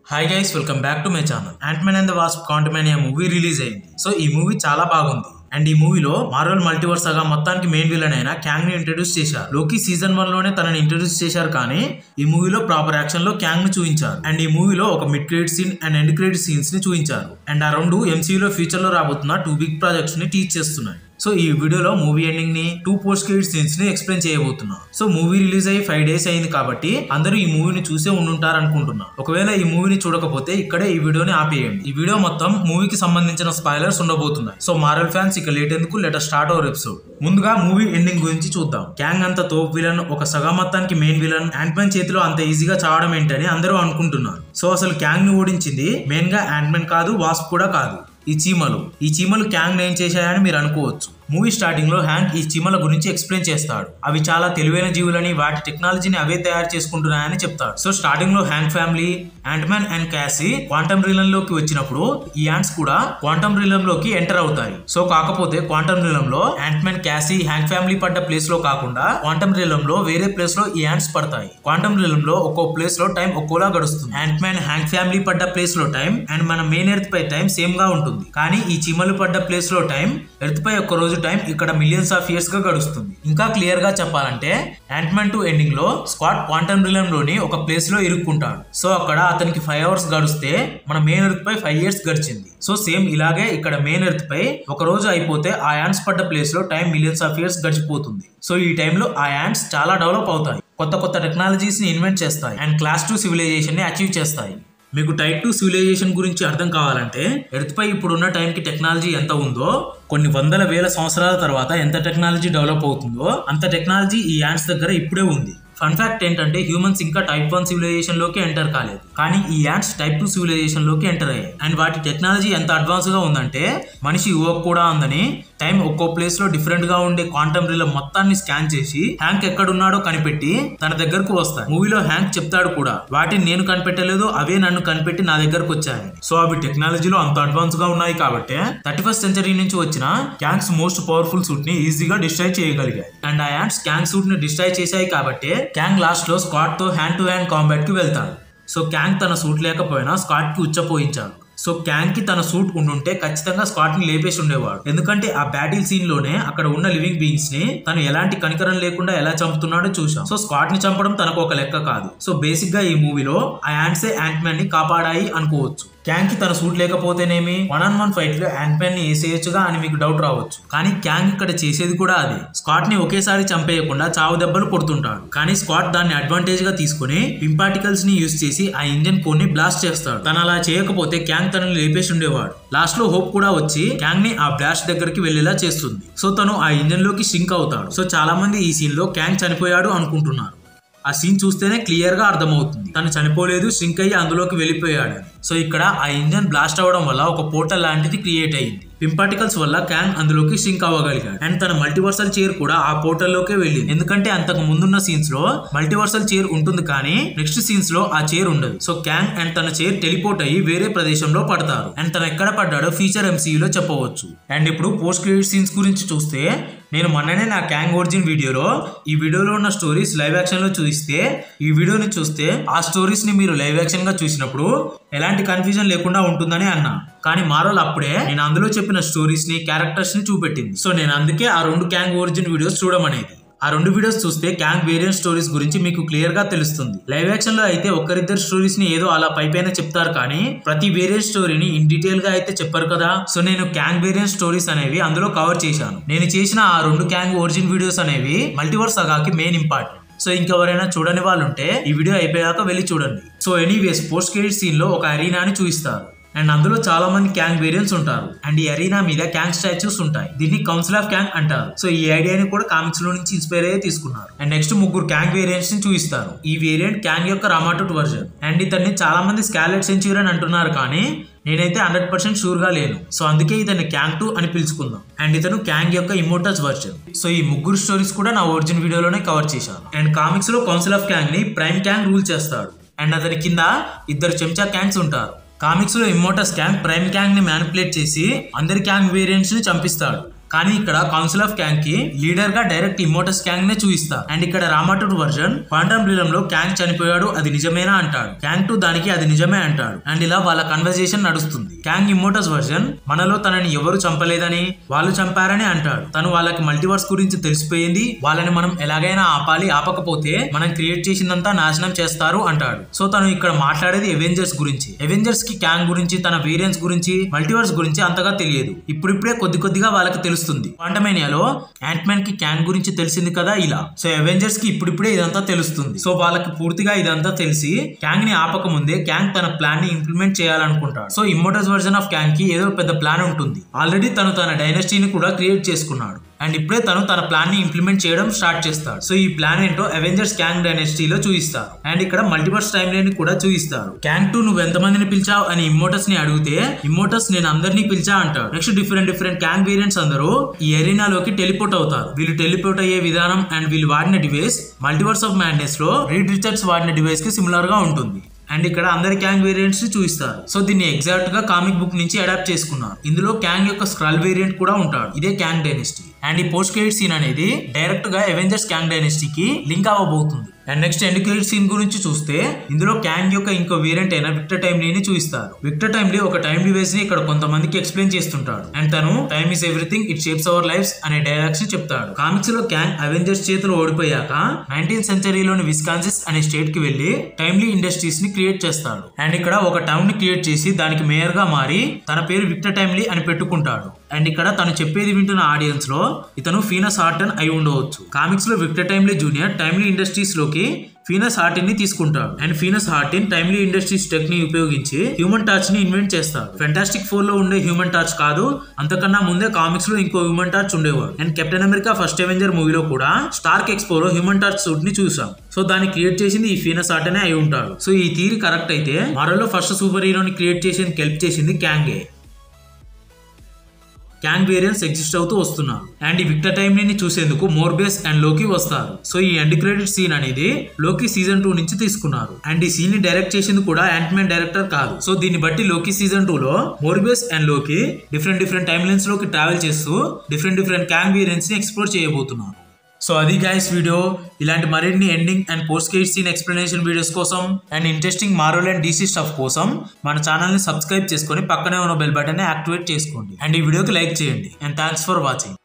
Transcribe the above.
hi guys welcome back to my channel man and the wasp Quantumania movie release అయింది so ఈ movie చాలా బాగుంది అండ్ ఈ మూవీలో మార్వల్ మల్టీవర్స్ గా మొత్తానికి మెయిన్ విలన్ అయిన క్యాంగ్ ని ఇంట్రడ్యూస్ చేశారు లోకి సీజన్ వన్ లోనే తనని ఇంట్రడ్యూస్ చేశారు కానీ ఈ మూవీలో ప్రాపర్ యాక్షన్ లో క్యాంగ్ ని చూపించారు అండ్ ఈ మూవీలో ఒక mid credit scene and end credit scenes ని చూపించారు అండ్ ఆ రెండు ఎంసీయూలో ఫ్యూచర్ లో రాబోతున్న టూ బిగ్ ప్రాజెక్ట్స్ ని టీచ్ చేస్తున్నాయి సో ఈ వీడియోలో మూవీ ఎండింగ్ ని టూ పోస్ట్ క్రెడిట్ సీన్స్ ని ఎక్స్ప్లెయిన్ చేయబోతున్నా సో మూవీ రిలీజ్ అయ్యి ఫైవ్ డేస్ అయింది కాబట్టి అందరూ ఈ మూవీని చూసే ఉండుంటారు అనుకుంటున్నా ఒకవేళ ఈ మూవీని చూడకపోతే ఇక్కడే ఈ వీడియోని ఆపేయండి ఈ వీడియో మొత్తం మూవీకి సంబంధించిన స్పాయిలర్స్ ఉండబోతున్నాయి సో మార్వల్ ఫ్యాన్స్ ఇక లేట్ ఎందుకు లెటర్ స్టార్ట్ అవర్ ఎపిసోడ్ ముందుగా మూవీ ఎండింగ్ గురించి చూద్దాం క్యాంగ్ అంత తోప్ విలన్ ఒక సగం మొత్తానికి మెయిన్ విలన్ మ్యాన్ చేతిలో అంత ఈజీగా చావడం ఏంటని అందరూ అనుకుంటున్నారు సో అసలు క్యాంగ్ ని ఓడించింది మెయిన్ గా మ్యాన్ కాదు వాస్ప్ కూడా కాదు ఈ చీమలు ఈ చీమలు క్యాంగ్ ఏం చేశాయని మీరు అనుకోవచ్చు మూవీ స్టార్టింగ్ లో హ్యాంక్ ఈ చీమల గురించి ఎక్స్ప్లెయిన్ చేస్తాడు అవి చాలా తెలివైన జీవులని వాటి టెక్నాలజీని అవే తయారు చేసుకుంటున్నాయని చెప్తాడు సో స్టార్టింగ్ లో Hank family man and Cassie quantum realm లోకి వచ్చినప్పుడు ఈ యాంట్స్ కూడా క్వాంటమ్ రీలం లోకి ఎంటర్ అవుతాయి సో కాకపోతే క్వాంటమ్ రీలం లో మ్యాన్ క్యాసీ హ్యాంక్ ఫ్యామిలీ పడ్డ ప్లేస్ లో కాకుండా క్వాంటమ్ రీలం లో వేరే ప్లేస్ లో ఈ యాంట్స్ పడతాయి క్వాంటమ్ రీలం లో ఒక్కో ప్లేస్ లో టైం ఒక్కోలా గడుస్తుంది మ్యాన్ హ్యాంక్ ఫ్యామిలీ పడ్డ ప్లేస్ లో టైం అండ్ మన మెయిన్ ఎర్త్ పై టైం సేమ్ గా ఉంటుంది కానీ ఈ చీమలు పడ్డ ప్లేస్ లో టైం ఎర్త్ పై ఒక్క రోజు టైం ఇక్కడ మిలియన్స్ ఆఫ్ ఇయర్స్ గా గడుస్తుంది ఇంకా క్లియర్ గా చెప్పాలంటే మ్యాన్ టూ ఎండింగ్ లో స్క్వాడ్ క్వాంటమ్ రిలం లోని ఒక ప్లేస్ లో ఇరుక్కుంటాడు సో అక్కడ అతనికి ఫైవ్ అవర్స్ గడిస్తే మన మెయిన్ ఎర్త్ పై ఫైవ్ ఇయర్స్ గడిచింది సో సేమ్ ఇలాగే ఇక్కడ మెయిన్ ఎర్త్ పై ఒక రోజు అయిపోతే ఆ యాండ్స్ పడ్డ ప్లేస్ లో టైం మిలియన్స్ ఆఫ్ ఇయర్స్ గడిచిపోతుంది సో ఈ టైంలో ఆ యాండ్స్ చాలా డెవలప్ అవుతాయి కొత్త కొత్త టెక్నాలజీస్ ని ఇన్వెంట్ చేస్తాయి అండ్ క్లాస్ టూ సివిలైజేషన్ ని అచీవ్ చేస్తాయి మీకు టైప్ టూ సివిలైజేషన్ గురించి అర్థం కావాలంటే ఎర్త్ పై ఇప్పుడున్న టైంకి టెక్నాలజీ ఎంత ఉందో కొన్ని వందల వేల సంవత్సరాల తర్వాత ఎంత టెక్నాలజీ డెవలప్ అవుతుందో అంత టెక్నాలజీ ఈ యాండ్స్ దగ్గర ఇప్పుడే ఉంది ఫన్ ఫ్యాక్ట్ ఏంటంటే హ్యూమన్స్ ఇంకా టైప్ వన్ సివిలైజేషన్ లోకి ఎంటర్ కాలేదు కానీ ఈ యాండ్స్ టైప్ టూ సివిలైజేషన్ లోకి ఎంటర్ అయ్యాయి అండ్ వాటి టెక్నాలజీ ఎంత అడ్వాన్స్ గా ఉందంటే మనిషి యువక్ కూడా ఉందని టైం ఒక్కో ప్లేస్ లో డిఫరెంట్ గా ఉండే క్వాంటమ్ రీల మొత్తాన్ని స్కాన్ చేసి హ్యాంక్ ఎక్కడున్నాడో కనిపెట్టి తన దగ్గరకు వస్తాయి మూవీలో హ్యాంక్ చెప్తాడు కూడా వాటిని నేను కనిపెట్టలేదు అవే నన్ను కనిపెట్టి నా దగ్గరకు వచ్చాయి సో అవి టెక్నాలజీలో అంత అడ్వాన్స్ గా ఉన్నాయి కాబట్టి థర్టీ ఫస్ట్ సెంచరీ నుంచి వచ్చిన క్యాంగ్స్ మోస్ట్ పవర్ఫుల్ సూట్ ని ఈజీగా డిస్ట్రాయ్ చేయగలిగాయి అండ్ ఆ యాండ్స్ క్యాంగ్ సూట్ ని డిస్ట్రాయ్ చేశాయి కాబట్టి క్యాంగ్ లాస్ట్ లో స్కాట్ తో హ్యాండ్ టు హ్యాండ్ కాంబాట్ కి వెళ్తాడు సో క్యాంగ్ తన సూట్ లేకపోయినా స్కాట్ కి ఉచ్చపోయించాడు సో క్యాంగ్ కి తన సూట్ ఉండుంటే ఖచ్చితంగా స్కాట్ ని లేపేసి ఉండేవాడు ఎందుకంటే ఆ బ్యాటిల్ సీన్ లోనే అక్కడ ఉన్న లివింగ్ బీయింగ్స్ ని తను ఎలాంటి కనికరం లేకుండా ఎలా చంపుతున్నాడో చూసాం సో స్కాట్ ని చంపడం తనకు ఒక లెక్క కాదు సో బేసిక్ గా ఈ మూవీలో ఆ యాండ్సే యాంట్ మ్యాన్ ని కాపాడాయి అనుకోవచ్చు క్యాంగ్ కి తన సూట్ లేకపోతేనేమి వన్ ఆన్ వన్ ఫైట్ లో యాంట్ మ్యాన్ ని వేసేయచ్చుగా అని మీకు డౌట్ రావచ్చు కానీ క్యాంగ్ ఇక్కడ చేసేది కూడా అదే స్కాట్ ని ఒకేసారి చంపేయకుండా చావు దెబ్బలు కొడుతుంటాడు కానీ స్కాట్ దాన్ని అడ్వాంటేజ్ గా తీసుకుని ఇంపార్టికల్స్ ని యూజ్ చేసి ఆ ఇంజన్ కోడ్ ని బ్లాస్ట్ చేస్తాడు తను అలా చేయకపోతే క్యాంగ్ తనని లేపేసి ఉండేవాడు లాస్ట్ లో హోప్ కూడా వచ్చి క్యాంగ్ ని ఆ బ్లాస్ట్ దగ్గరికి వెళ్లేలా చేస్తుంది సో తను ఆ ఇంజన్ లోకి సింక్ అవుతాడు సో చాలా మంది ఈ సీన్ లో క్యాంగ్ చనిపోయాడు అనుకుంటున్నారు ఆ సీన్ చూస్తేనే క్లియర్ గా అర్థమవుతుంది తను చనిపోలేదు సింక్ అయ్యి అందులోకి వెళ్ళిపోయాడు సో ఇక్కడ ఆ ఇంజన్ బ్లాస్ట్ అవ్వడం వల్ల ఒక పోర్టల్ లాంటిది క్రియేట్ అయింది పింపార్టికల్స్ వల్ల క్యాంగ్ అందులోకి సింక్ అవ్వగలిగాడు అండ్ తన మల్టీవర్సల్ చైర్ కూడా ఆ పోర్టల్ లోకే వెళ్ళింది ఎందుకంటే అంతకు ముందున్న సీన్స్ లో మల్టీవర్సల్ చైర్ ఉంటుంది కానీ నెక్స్ట్ సీన్స్ లో ఆ చైర్ ఉండదు సో క్యాంగ్ అండ్ తన చైర్ టెలిపోర్ట్ అయ్యి వేరే ప్రదేశంలో పడతారు అండ్ తను ఎక్కడ పడ్డాడో ఫీచర్ ఎంసీయూలో చెప్పవచ్చు అండ్ ఇప్పుడు పోస్ట్ క్రెడిట్ సీన్స్ గురించి చూస్తే నేను మొన్ననే నా క్యాంగ్ ఒరిజిన్ వీడియోలో ఈ వీడియోలో ఉన్న స్టోరీస్ లైవ్ యాక్షన్ లో చూస్తే ఈ వీడియోని చూస్తే ఆ స్టోరీస్ ని మీరు లైవ్ యాక్షన్ గా చూసినప్పుడు ఎలాంటి కన్ఫ్యూజన్ లేకుండా ఉంటుందని అన్నా కానీ మారోల్ అప్పుడే నేను అందులో చెప్పిన స్టోరీస్ ని క్యారెక్టర్స్ ని చూపెట్టింది సో నేను అందుకే ఆ రెండు క్యాంగ్ ఒరిజిన్ వీడియోస్ చూడమనేది ఆ రెండు వీడియోస్ చూస్తే క్యాంగ్ వేరియంట్ స్టోరీస్ గురించి మీకు క్లియర్ గా తెలుస్తుంది లైవ్ యాక్షన్ లో అయితే ఒక్కరిద్దరు స్టోరీస్ ని ఏదో అలా పైపైన చెప్తారు కానీ ప్రతి వేరియంట్ స్టోరీని ఇన్ డీటెయిల్ గా అయితే చెప్పారు కదా సో నేను క్యాంగ్ వేరియంట్ స్టోరీస్ అనేవి అందులో కవర్ చేశాను నేను చేసిన ఆ రెండు క్యాంగ్ ఒరిజిన్ వీడియోస్ అనేవి మల్టీవర్స్ సగాకి మెయిన్ ఇంపార్టెంట్ సో ఇంకెవరైనా చూడని వాళ్ళు ఉంటే ఈ వీడియో అయిపోయాక వెళ్ళి చూడండి so anyways post credit scene లో ఒక అరీనాని చూపిస్తారు అండ్ అందులో చాలా మంది క్యాంగ్ వేరియంట్స్ ఉంటారు అండ్ ఈ అరీనా మీద క్యాంగ్ స్టాచ్యూస్ ఉంటాయి దీన్ని కౌన్సిల్ ఆఫ్ క్యాంగ్ అంటారు సో ఈ ఐడియాని కూడా కామిక్స్ లో నుంచి ఇన్స్పైర్ అయ్యి తీసుకున్నారు అండ్ నెక్స్ట్ ముగ్గురు క్యాంగ్ వేరియంట్స్ ని చూపిస్తారు ఈ వేరియంట్ క్యాంగ్ యొక్క రామాటూట్ వర్జన్ అండ్ ఇతన్ని చాలా మంది స్కాలెట్ సెంచురీ అంటున్నారు కానీ నేనైతే హండ్రెడ్ పర్సెంట్ షూర్ గా లేను సో అందుకే ఇతన్ని క్యాంగ్ టూ అని పిలుచుకుందాం అండ్ ఇతను క్యాంగ్ యొక్క ఇమోటల్స్ వర్జన్ సో ఈ ముగ్గురు స్టోరీస్ కూడా నా ఒరిజిన్ వీడియోలోనే కవర్ చేశాను అండ్ కామిక్స్ లో కౌన్సిల్ ఆఫ్ క్యాంగ్ ని ప్రైమ్ క్యాంగ్ రూల్ చేస్తాడు అండ్ అతని కింద ఇద్దరు చెంచా క్యాంగ్స్ ఉంటారు కామిక్స్ లో ఇమ్మోటస్ క్యాంగ్ ప్రైమ్ క్యాంగ్ ని మ్యానిపులేట్ చేసి అందరి క్యాంగ్ వేరియంట్స్ ని చంపిస్తాడు కానీ ఇక్కడ కౌన్సిల్ ఆఫ్ క్యాంగ్ కి లీడర్ గా డైరెక్ట్ ఇమోటస్ క్యాంగ్ నే చూపిస్తారు అండ్ ఇక్కడ రామాటూర్ వర్జన్ క్వాంటమ్ రిలం లో క్యాంగ్ చనిపోయాడు అది నిజమేనా అంటాడు క్యాంగ్ టు దానికి అది నిజమే అంటాడు అండ్ ఇలా వాళ్ళ కన్వర్జేషన్ నడుస్తుంది క్యాంగ్ ఇమోటస్ వర్జన్ మనలో తనని ఎవరు చంపలేదని వాళ్ళు చంపారని అంటాడు తను వాళ్ళకి మల్టీవర్స్ గురించి తెలిసిపోయింది వాళ్ళని మనం ఎలాగైనా ఆపాలి ఆపకపోతే మనం క్రియేట్ చేసిందంతా నాశనం చేస్తారు అంటాడు సో తను ఇక్కడ మాట్లాడేది ఎవెంజర్స్ గురించి ఎవెంజర్స్ కి క్యాంగ్ గురించి తన వేరియంట్స్ గురించి మల్టీవర్స్ గురించి అంతగా తెలియదు ఇప్పుడిప్పుడే కొద్ది కొద్దిగా వాళ్ళకి తెలుస్తుంది క్వాంటమేనియాలో యాంట్ మ్యాన్ కి క్యాంగ్ గురించి తెలిసింది కదా ఇలా సో అవెంజర్స్ కి ఇప్పుడిప్పుడే ఇదంతా తెలుస్తుంది సో వాళ్ళకి పూర్తిగా ఇదంతా తెలిసి క్యాంగ్ ని ఆపక ముందే క్యాంగ్ తన ప్లాన్ ని ఇంప్లిమెంట్ చేయాలనుకుంటాడు so Immortus version of Kang కి ఏదో పెద్ద ప్లాన్ ఉంటుంది ఆల్రెడీ తను తన డైనస్టీని కూడా క్రియేట్ చేసుకున్నాడు అండ్ ఇప్పుడే తను తన ప్లాన్ ని ఇంప్లిమెంట్ చేయడం స్టార్ట్ చేస్తాడు సో ఈ ప్లాన్ ఏంటో అవెంజర్స్ క్యాంగ్ డైనస్టీలో చూపిస్తారు అండ్ ఇక్కడ మల్టీవర్స్ టైం లైన్ కూడా చూపిస్తారు క్యాంగ్ టూ నువ్వు ఎంతమందిని పిలిచావు అని ఇమ్మోటస్ ని అడిగితే ఇమ్మోటస్ నేను అందరినీ పిలిచా అంటాడు next different different Kang variants అందరూ ఈ ఎరీనాలోకి టెలిపోర్ట్ అవుతారు వీళ్ళు టెలిపోర్ట్ అయ్యే విధానం అండ్ వీళ్ళు వాడిన డివైస్ మల్టీవర్స్ ఆఫ్ మ్యాడ్నెస్ లో రీడ్ రిచర్డ్స్ వాడిన డివైస్ కి సిమిలర్ గా ఉంటుంది అండ్ ఇక్కడ అందరి క్యాంగ్ వేరియంట్స్ చూపిస్తారు సో దీన్ని ఎగ్జాక్ట్ గా కామిక్ బుక్ నుంచి అడాప్ట్ చేసుకున్నారు ఇందులో క్యాంగ్ యొక్క స్క్రల్ వేరియంట్ కూడా ఉంటాడు ఇదే క్యాంగ్ డైనెస్టీ అండ్ ఈ పోస్ట్ క్రెడిట్ సీన్ అనేది డైరెక్ట్ గా అవెంజర్స్ క్యాంగ్ డైనెస్టీకి లింక్ అవ్వబోతుంది and next end credit scene గురించి చూస్తే ఇందులో క్యాంగ్ యొక్క ఇంకో వేరియంట్ అయిన విక్టర్ టైమ్ ని చూపిస్తారు విక్టర్ టైమ్ ఒక టైం డివైస్ ని ఇక్కడ కొంతమందికి ఎక్స్ప్లెయిన్ చేస్తుంటాడు అండ్ తను time is everything it shapes our lives అనే డైలాగ్స్ ని చెప్తాడు కామిక్స్ లో క్యాంగ్ అవెంజర్స్ చేతులు ఓడిపోయాక నైన్టీన్త్ సెంచరీలోని విస్కాన్సిస్ అనే స్టేట్ కి వెళ్లి టైమ్లీ ఇండస్ట్రీస్ ని క్రియేట్ చేస్తాడు అండ్ ఇక్కడ ఒక టౌన్ ని క్రియేట్ చేసి దానికి మేయర్ గా మారి తన పేరు విక్టర్ టైమ్లీ అని పెట్టుకుంటాడు అండ్ ఇక్కడ తను చెప్పేది వింటున్న ఆడియన్స్ లో ఇతను ఫీనస్ హార్టన్ అయి ఉండవచ్చు కామిక్స్ లో Victor Timely junior Timely Industries లోకి ఫీనస్ హార్టిన్ ని తీసుకుంటాడు అండ్ Phineas Horton Timely Industries tech ని ఉపయోగించి హ్యూమన్ టార్చ్ ని ఇన్వెంట్ చేస్తాడు ఫెంటాస్టిక్ ఫోర్ లో ఉండే హ్యూమన్ టార్చ్ కాదు అంతకన్నా ముందే కామిక్స్ లో ఇంకో హ్యూమన్ టార్చ్ ఉండేవాడు and Captain America first avenger మూవీలో కూడా స్టార్క్ ఎక్స్పోలో హ్యూమన్ టార్చ్ సూట్ ని చూసాం సో దాన్ని క్రియేట్ చేసింది ఈ ఫీనస్ హార్టనే అయి ఉంటాడు సో ఈ థీరీ కరెక్ట్ అయితే మరోలో ఫస్ట్ సూపర్ హీరోని క్రియేట్ చేసి హెల్ప్ చేసింది క్యాంగే క్యాంగ్ వేరియంట్స్ ఎగ్జిస్ట్ అవుతూ వస్తున్నారు అండ్ ఈ విక్టర్ టైమ్ ని చూసేందుకు మోర్బేస్ అండ్ లోకి వస్తారు సో ఈ ఎండ్ క్రెడిట్ సీన్ అనేది లోకి సీజన్ టూ నుంచి తీసుకున్నారు అండ్ ఈ సీన్ ని డైరెక్ట్ చేసింది కూడా యాంట్ మ్యాన్ డైరెక్టర్ కాదు సో దీన్ని బట్టి లోకి సీజన్ టూ లో మోర్బేస్ అండ్ లోకి డిఫరెంట్ డిఫరెంట్ టైమ్ లైన్స్ లోకి ట్రావెల్ చేస్తూ డిఫరెంట్ డిఫరెంట్ క్యాంగ్ వేరియంట్స్ ని ఎక్స్ప్లోర్ చేయబోతున్నారు సో అది గైస్ వీడియో ఇలాంటి మరిన్ని ending and post credit scene explanation videos కోసం and interesting Marvel and DC stuff కోసం మన ఛానల్ని సబ్స్క్రైబ్ చేసుకొని పక్కనే ఉన్న బెల్ బటన్ యాక్టివేట్ చేసుకోండి అండ్ ఈ వీడియోకి లైక్ చేయండి అండ్ థ్యాంక్స్ ఫర్ వాచింగ్